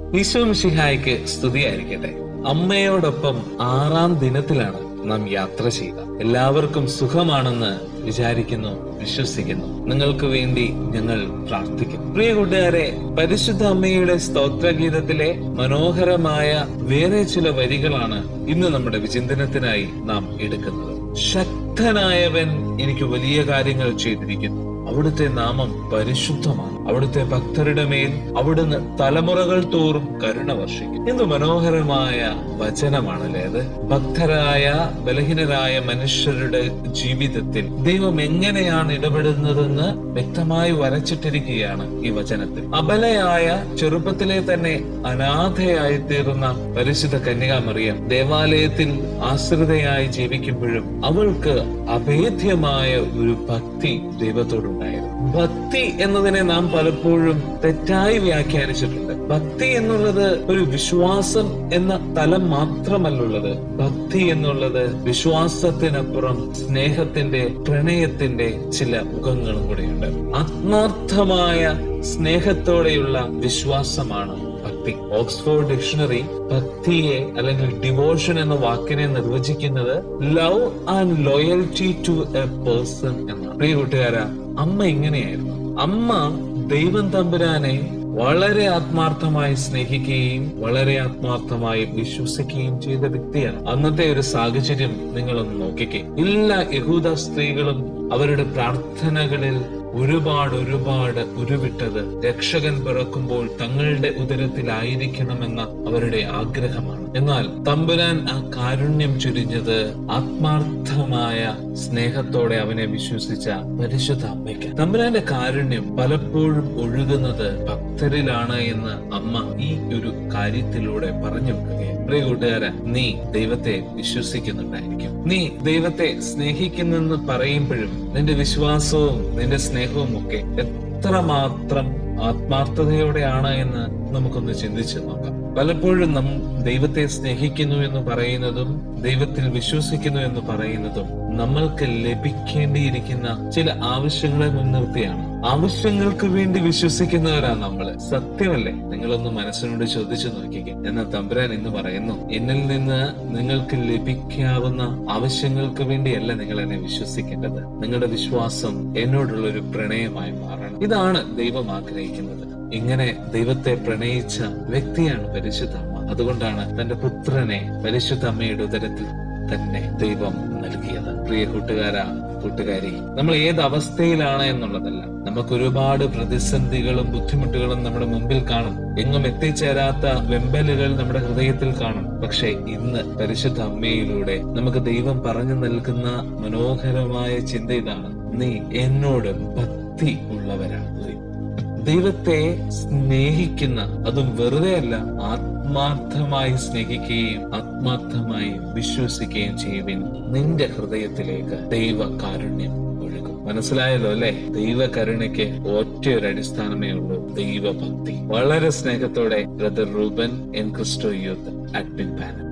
ഈശോ മിശിഹായ്ക്ക് സ്തുതിയായിരിക്കട്ടെ അമ്മയോടൊപ്പം ആറാം ദിനത്തിലാണ് നാം യാത്ര ചെയ്യുക എല്ലാവർക്കും സുഖമാണെന്ന് വിചാരിക്കുന്നു വിശ്വസിക്കുന്നു നിങ്ങൾക്ക് വേണ്ടി ഞങ്ങൾ പ്രാർത്ഥിക്കും പ്രിയ കൂട്ടുകാരെ പരിശുദ്ധ അമ്മയുടെ സ്തോത്രഗീതത്തിലെ മനോഹരമായ വേറെ ചില വരികളാണ് ഇന്ന് നമ്മുടെ വിചിന്തനത്തിനായി നാം എടുക്കുന്നത് ശക്തനായവൻ എനിക്ക് വലിയ കാര്യങ്ങൾ ചെയ്തിരിക്കുന്നു അവിടുത്തെ നാമം പരിശുദ്ധമാണ് അവിടുത്തെ ഭക്തരുടെ മേൽ അവിടുന്ന് തലമുറകൾ തോറും കരുണ വർഷിക്കും എന്ത് മനോഹരമായ വചനമാണല്ലേ അത് ഭക്തരായ ബലഹീനരായ മനുഷ്യരുടെ ജീവിതത്തിൽ ദൈവം എങ്ങനെയാണ് ഇടപെടുന്നതെന്ന് വ്യക്തമായി വരച്ചിട്ടിരിക്കുകയാണ് ഈ വചനത്തിൽ അബലയായ ചെറുപ്പത്തിലെ തന്നെ അനാഥയായി തീർന്ന പരിശുദ്ധ കന്യകാമറിയം ദേവാലയത്തിൽ ആശ്രിതയായി ജീവിക്കുമ്പോഴും അവൾക്ക് അഭേദ്യമായ ഒരു ഭക്തി ദൈവത്തോടുണ്ടായിരുന്നു ഭക്തി എന്നതിനെ നാം പലപ്പോഴും തെറ്റായി വ്യാഖ്യാനിച്ചിട്ടുണ്ട് ഭക്തി എന്നുള്ളത് ഒരു വിശ്വാസം എന്ന തലം മാത്രമല്ലുള്ളത് ഭക്തി എന്നുള്ളത് വിശ്വാസത്തിനപ്പുറം സ്നേഹത്തിന്റെ പ്രണയത്തിന്റെ ചില മുഖങ്ങളും കൂടെയുണ്ട് ആത്മാർത്ഥമായ സ്നേഹത്തോടെയുള്ള വിശ്വാസമാണ് ഭക്തി ഓക്സ്ഫോർഡ് ഡിക്ഷണറി ഭക്തിയെ അല്ലെങ്കിൽ ഡിവോഷൻ എന്ന വാക്കിനെ നിർവചിക്കുന്നത് love and loyalty to a person എന്നാണ് പ്രിയ കൂട്ടുകാര അമ്മ ഇങ്ങനെയായിരുന്നു അമ്മ ദൈവം തമ്പുരാനെ വളരെ ആത്മാർത്ഥമായി സ്നേഹിക്കുകയും വളരെ ആത്മാർത്ഥമായി വിശ്വസിക്കുകയും ചെയ്ത വ്യക്തിയാണ് അന്നത്തെ ഒരു സാഹചര്യം നിങ്ങളൊന്ന് നോക്കിക്കേ എല്ലാ യഹൂദ സ്ത്രീകളും അവരുടെ പ്രാർത്ഥനകളിൽ ഒരുപാട് ഒരുപാട് ഉരുവിട്ടത് രക്ഷകൻ പിറക്കുമ്പോൾ തങ്ങളുടെ ഉദരത്തിലായിരിക്കണമെന്ന അവരുടെ ആഗ്രഹമാണ് എന്നാൽ തമ്പുരാൻ ആ കാരുണ്യം ചുരിഞ്ഞത് ആത്മാർത്ഥമായ സ്നേഹത്തോടെ അവനെ വിശ്വസിച്ച പരിശുദ്ധ അമ്മയ്ക്ക് തമ്പുരാന്റെ കാരുണ്യം പലപ്പോഴും ഒഴുകുന്നത് ഭക്തരിലാണ് എന്ന് അമ്മ ഈ ഒരു കാര്യത്തിലൂടെ പറഞ്ഞു വെക്കുകയാണ് പ്രിയ കൂട്ടുകാര നീ ദൈവത്തെ വിശ്വസിക്കുന്നുണ്ടായിരിക്കും നീ ദൈവത്തെ സ്നേഹിക്കുന്നെന്ന് പറയുമ്പോഴും നിന്റെ വിശ്വാസവും നിന്റെ സ്നേഹവും ഒക്കെ എത്രമാത്രം ആത്മാർത്ഥതയോടെയാണ് എന്ന് നമുക്കൊന്ന് ചിന്തിച്ചു നോക്കാം പലപ്പോഴും നാം ദൈവത്തെ സ്നേഹിക്കുന്നു എന്ന് പറയുന്നതും ദൈവത്തിൽ വിശ്വസിക്കുന്നു എന്ന് പറയുന്നതും നമ്മൾക്ക് ലഭിക്കേണ്ടിയിരിക്കുന്ന ചില ആവശ്യങ്ങളെ മുൻനിർത്തിയാണ് ആവശ്യങ്ങൾക്ക് വേണ്ടി വിശ്വസിക്കുന്നവരാണ് നമ്മള് സത്യമല്ലേ നിങ്ങളൊന്ന് മനസ്സിനോട് ചോദിച്ചു നോക്കിക്കേ എന്നാൽ തമ്പുരാൻ എന്ന് പറയുന്നു എന്നിൽ നിന്ന് നിങ്ങൾക്ക് ലഭിക്കാവുന്ന ആവശ്യങ്ങൾക്ക് വേണ്ടിയല്ല നിങ്ങൾ എന്നെ വിശ്വസിക്കേണ്ടത് നിങ്ങളുടെ വിശ്വാസം എന്നോടുള്ള ഒരു പ്രണയമായി മാറണം ഇതാണ് ദൈവം ആഗ്രഹിക്കുന്നത് ഇങ്ങനെ ദൈവത്തെ പ്രണയിച്ച വ്യക്തിയാണ് പരിശുദ്ധ അമ്മ അതുകൊണ്ടാണ് തന്റെ പുത്രനെ പരിശുദ്ധ അമ്മയുടെ ഉദരത്തിൽ തന്നെ ദൈവം നൽകിയത് പ്രിയ കൂട്ടുകാരാ കൂട്ടുകാരി നമ്മൾ ഏത് അവസ്ഥയിലാണ് എന്നുള്ളതല്ല നമുക്ക് ഒരുപാട് പ്രതിസന്ധികളും ബുദ്ധിമുട്ടുകളും നമ്മുടെ മുമ്പിൽ കാണും എങ്ങും എത്തിച്ചേരാത്ത വെമ്പലുകൾ നമ്മുടെ ഹൃദയത്തിൽ കാണും പക്ഷെ ഇന്ന് പരിശുദ്ധ അമ്മയിലൂടെ നമുക്ക് ദൈവം പറഞ്ഞു നൽകുന്ന മനോഹരമായ ചിന്ത ഇതാണ് നീ എന്നോട് ഭക്തി ഉള്ളവരാണ് ദൈവത്തെ സ്നേഹിക്കുന്ന അതും വെറുതെ അല്ല ആത്മാർത്ഥമായി സ്നേഹിക്കുകയും ആത്മാർത്ഥമായി വിശ്വസിക്കുകയും ചെയ്യുവിൻ നിന്റെ ഹൃദയത്തിലേക്ക് ദൈവ കാരുണ്യം ഒഴുകും മനസ്സിലായല്ലോ അല്ലെ ദൈവ കരുണയ്ക്ക് ഒറ്റയൊരു അടിസ്ഥാനമേ ഉള്ളൂ ദൈവഭക്തി വളരെ സ്നേഹത്തോടെ brother Reuben En Christo youth admin panel